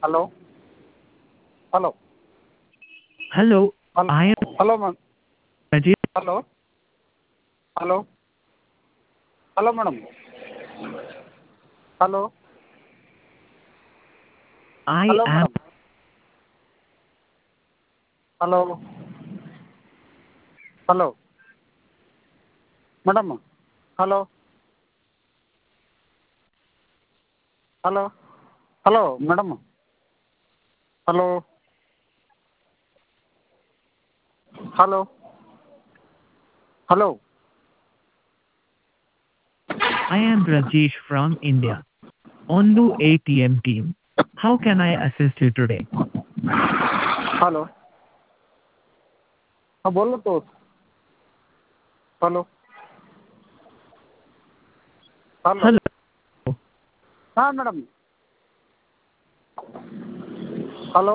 Hello hello Hello, hello I am hello ma'am Rajesh. Hello hello hello madam hello I hello am madam hello hello madam hello hello hello madam hello hello hello I am Rajesh from India. On the ATM team. How can I assist you today? Hello हा बोल ना तो hello hello Hello. हां madam hello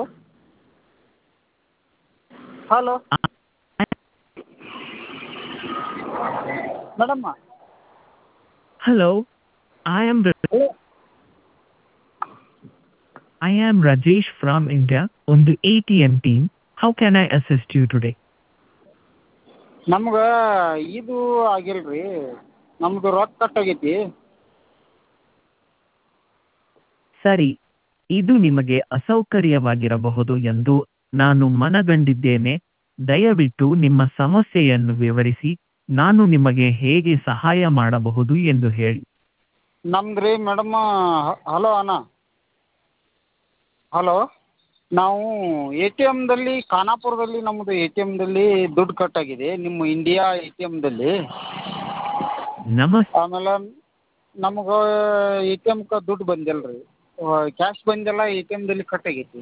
hello madam Hello. I am Ra- I am Rajesh from India on the ATM team. How can I assist you today? ನಮ್ಗೆ ಇದು ಆಗಿಲ್ಲ ರೀ ನಮ್ದು ರೊಕ್ಕ ಕಟ್ ಆಗೈತಿ ಸರಿ ಇದು ನಿಮಗೆ ಅಸೌಕರ್ಯವಾಗಿರಬಹುದು ಎಂದು ನಾನು ಮನಗಂಡಿದ್ದೇನೆ ದಯವಿಟ್ಟು ನಿಮ್ಮ ಸಮಸ್ಯೆಯನ್ನು ವಿವರಿಸಿ ನಾನು ನಿಮಗೆ ಹೇಗೆ ಸಹಾಯ ಮಾಡಬಹುದು ಎಂದು ಹೇಳಿ ನಮ್ದು ರೀ ಮೇಡಮ್ ಹಲೋ ಅಣ್ಣ ಹಲೋ ನಾವು ಎ ಟಿ ಎಮ್ದಲ್ಲಿ ಖಾನಾಪುರದಲ್ಲಿ ನಮ್ಮದು ಎ ಟಿ ಎಮ್ದಲ್ಲಿ ದುಡ್ಡು ಕಟ್ಟಾಗಿದೆ ನಿಮ್ಮ ಇಂಡಿಯಾ ಎ ಟಿ ಎಮ್ದಲ್ಲಿ ನಮಸ್ ಆಮೇಲೆ ನಮ್ಗೆ ಎ ಟಿ ಎಮ್ಗೆ ದುಡ್ಡು ಬಂದಿಲ್ಲ ರೀ ಕ್ಯಾಶ್ ಬಂದಿಲ್ಲ ಎ ಟಿ ಎಮ್ದಲ್ಲಿ ಕಟ್ ಆಗೈತಿ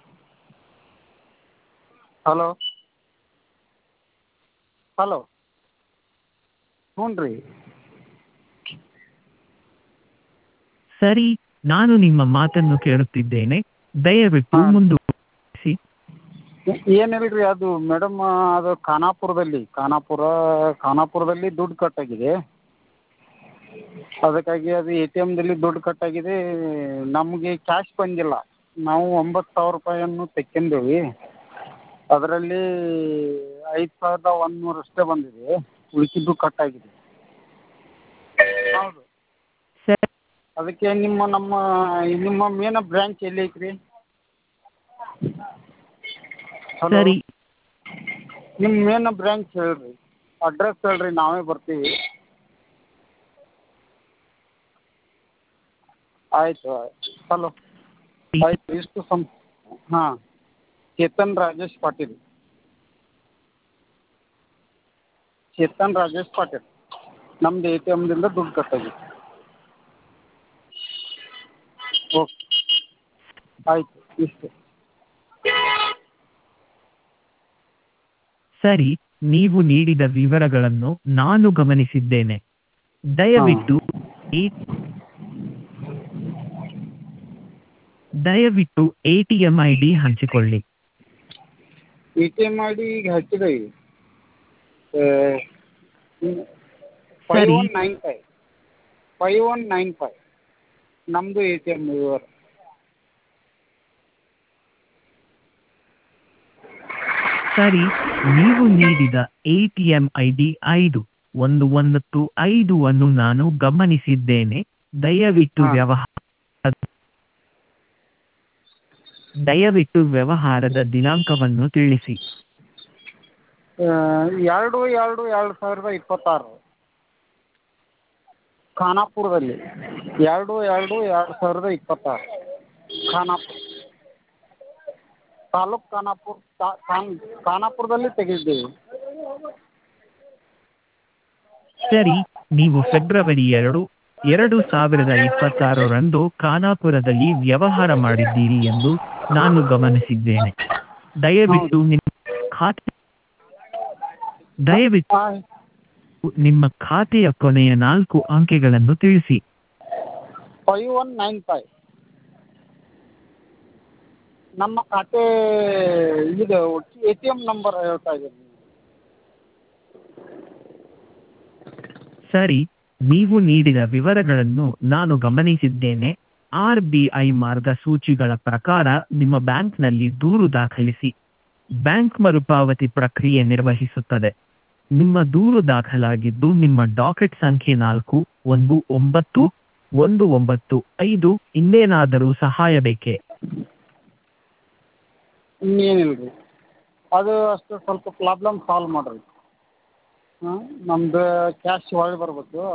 ಹಲೋ ಹಲೋ ಹ್ಞೂ ರೀ ಸರಿ ನಾನು ನಿಮ್ಮ ಮಾತನ್ನು ಕೇಳುತ್ತಿದ್ದೇನೆ ದಯವಿಟ್ಟು ಹಾಂ. ಮುಂದುವರಿಸಿ ಏನಿಲ್ಲ ರೀ ಅದು ಮೇಡಮ್ ಅದು ಖಾನಾಪುರದಲ್ಲಿ ಖಾನಾಪುರ ಖಾನಾಪುರದಲ್ಲಿ ದುಡ್ಡು ಕಟ್ಟಾಗಿದೆ ಅದಕ್ಕಾಗಿ ಅದು ಎ ಟಿ ಎಮ್ದಲ್ಲಿ ದುಡ್ಡು ಕಟ್ಟಾಗಿದೆ ನಮಗೆ ಕ್ಯಾಶ್ ಬಂದಿಲ್ಲ ನಾವು ಒಂಬತ್ತು ಸಾವಿರ ರೂಪಾಯಿಯನ್ನು ತೆಕ್ಕೊಂಡೇವಿ ಅದರಲ್ಲಿ ಐದು ಸಾವಿರದ ಒಂದು ನೂರು ಅಷ್ಟೇ ಬಂದಿದೆ ಉಳ್ದಿದ್ದು ಕಟ್ಟಾಗಿದೆ ಹೌದು ಸರಿ ಅದಕ್ಕೆ ನಿಮ್ಮ ನಮ್ಮ ನಿಮ್ಮ ಮೇನ್ ಬ್ರ್ಯಾಂಚ್ ಎಲ್ಲಿ ಐತೆ ರೀ ಹಲೋ ಸರಿ ನಿಮ್ಮ ಮೇನ್ ಬ್ರ್ಯಾಂಚ್ ಹೇಳ್ರಿ ಅಡ್ರೆಸ್ ಹೇಳ್ರಿ ನಾವೇ ಬರ್ತೀವಿ ಆಯಿತು ಆಯ್ತು ಹಲೋ ಆಯ್ತು ಇಷ್ಟು ಸಂ ಹಾಂ ಚೇತನ್ ರಾಜೇಶ್ ಪಾಟೀಲ್ ಚೇತನ್ ರಾಜೇಶ್ ಪಾಟೀಲ್ ನಮ್ದು ಎ ಟಿ ಎಮ್ದಿಂದ ದುಡ್ಡು ಕಟ್ಟಾಗಿದೆ ಓಕೆ ಆಯಿತು ಇಷ್ಟು ಸರಿ ನೀವು ನೀಡಿದ ವಿವರಗಳನ್ನು ನಾನು ಗಮನಿಸಿದ್ದೇನೆ ದಯವಿಟ್ಟು ಈ ದಯವಿಟ್ಟು ಎಟಿಎಂ ಐ ಡಿ ಹಂಚಿಕೊಳ್ಳಿ A T M I D ಈಗ ಹಚ್ಚಿದೇವಿ ಫೈವ್ ಸರಿ. One nine five five one nine five ನಮ್ಮದು ಎ ಟಿ ಎಮ್ ವಿವರ ಸರಿ ನೀವು ನೀಡಿದ ಎಟಿಎಂ ಐ ಡಿ ಐದು ಒಂದು ಒಂಬತ್ತು ಐದು ಅನ್ನು ನಾನು ಗಮನಿಸಿದ್ದೇನೆ ದಯವಿಟ್ಟು ಹಾ. ವ್ಯವಹಾರ ದಯವಿಟ್ಟು ವ್ಯವಹಾರದ ದಿನಾಂಕವನ್ನು ತಿಳಿಸಿ ಎರಡು ಎರಡು ಎರಡು ಸಾವಿರದ ಇಪ್ಪತ್ತಾರು ಖಾನಾಪುರದಲ್ಲಿ ಎರಡು ಎರಡು ಎರಡು ಸಾವಿರದ ಇಪ್ಪತ್ತಾರು ಖಾನಾಪುರ ತಾಲೂಕು ಖಾನಾಪುರ ತಾ- ಖಾನ್ ಖಾನಾಪುರದಲ್ಲಿ ತೆಗೆದಿದ್ದೇವೆ ಸರಿ ನೀವು ಫೆಬ್ರವರಿ ಎರಡು ಎರಡು ಸಾವಿರದ ಇಪ್ಪತ್ತಾರರಂದು ಖಾನಾಪುರದಲ್ಲಿ ವ್ಯವಹಾರ ಮಾಡಿದ್ದೀರಿ ಎಂದು ನಾನು ಗಮನಿಸಿದ್ದೇನೆ ದಯವಿಟ್ಟು ನಿಮ್ಮ ಖಾತೆ ದಯವಿಟ್ಟು ಹಾಂ ನಿಮ್ಮ ಖಾತೆಯ ಕೊನೆಯ ನಾಲ್ಕು ಅಂಕೆಗಳನ್ನು ತಿಳಿಸಿ ಫೈವ್ ಒನ್ ನೈನ್ ಫೈವ್ ನಮ್ಮ ಖಾತೆ ಇದು ಎ ಟಿ ಎಮ್ ನಂಬರ್ ಹೇಳ್ತಾ ಇದ್ದೀನಿ ಸರಿ ನೀವು ನೀಡಿದ ವಿವರಗಳನ್ನು ನಾನು ಗಮನಿಸಿದ್ದೇನೆ ಆರ್ ಬಿ ಐ ಮಾರ್ಗಸೂಚಿಗಳ ಪ್ರಕಾರ ನಿಮ್ಮ ಬ್ಯಾಂಕ್ನಲ್ಲಿ ದೂರು ದಾಖಲಿಸಿ ಬ್ಯಾಂಕ್ ಮರುಪಾವತಿ ಪ್ರಕ್ರಿಯೆ ನಿರ್ವಹಿಸುತ್ತದೆ ನಿಮ್ಮ ದೂರು ದಾಖಲಾಗಿದ್ದು ನಿಮ್ಮ ಡಾಕೆಟ್ ಸಂಖ್ಯೆ ನಾಲ್ಕು ಒಂದು ಒಂಬತ್ತು ಒಂದು ಒಂಬತ್ತು ಐದು ಇನ್ನೇನಾದರೂ ಸಹಾಯ ಬೇಕೇ ಇನ್ನೇನಿಲ್ಲ ರೀ ಅದು ಅಷ್ಟು ಸ್ವಲ್ಪ ಪ್ರಾಬ್ಲಮ್ ಸಾಲ್ವ್ ಮಾಡಿರಿ ಹಾಂ ನಮ್ದು ಕ್ಯಾಶ್ ಹೊಳ್ ಬರ್ಬೇಕು